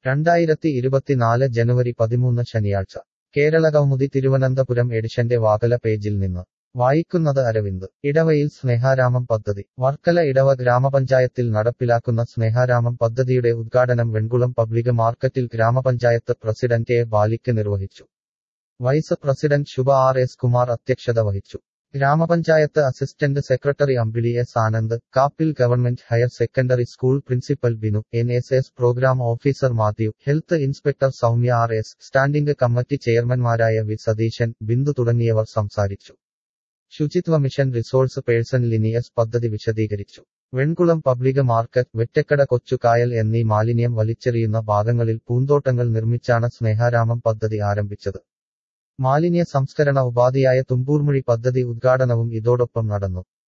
രണ്ടായിരത്തി ഇരുപത്തിനാല് ജനുവരി പതിമൂന്ന് ശനിയാഴ്ച കേരളകൗമുദി തിരുവനന്തപുരം എഡിഷന്റെ വാകല പേജിൽ നിന്ന് വായിക്കുന്നത് അരവിന്ദ് ഇടവയിൽ സ്നേഹാരാമം പദ്ധതി വർക്കല ഇടവ ഗ്രാമപഞ്ചായത്തിൽ നടപ്പിലാക്കുന്ന സ്നേഹാരാമം പദ്ധതിയുടെ ഉദ്ഘാടനം വെൺകുളം പബ്ലിക് മാർക്കറ്റിൽ ഗ്രാമപഞ്ചായത്ത് പ്രസിഡന്റ് എ ബാലിക്ക് നിർവഹിച്ചു vice president Shubha R S Kumar അധ്യക്ഷത വഹിച്ചു ഗ്രാമപഞ്ചായത്ത് assistant secretary Ambili S Anand Kappil government higher secondary school principal Binu N S S program officer Mathew health inspector Soumya R S standing committee ചെയർമാൻമാരായ വി സതീശൻ ബിന്ദു തുടങ്ങിയവർ സംസാരിച്ചു ശുചിത്വ മിഷൻ റിസോഴ്സ് പേഴ്സൺ ലിനിയസ് പദ്ധതി വിശദീകരിച്ചു വെൺകുളം പബ്ലിക് മാർക്കറ്റ് വെറ്റക്കട കൊച്ചുകായൽ എന്നീ മാലിന്യം വലിച്ചെറിയുന്ന ഭാഗങ്ങളിൽ പൂന്തോട്ടങ്ങൾ നിർമ്മിച്ചാണ് സ്നേഹാരാമം പദ്ധതി ആരംഭിച്ചത് മാലിന്യ സംസ്കരണ ഉപാധിയായ തുമ്പൂർമുഴി പദ്ധതി ഉദ്ഘാടനവും ഇതോടൊപ്പം നടന്നു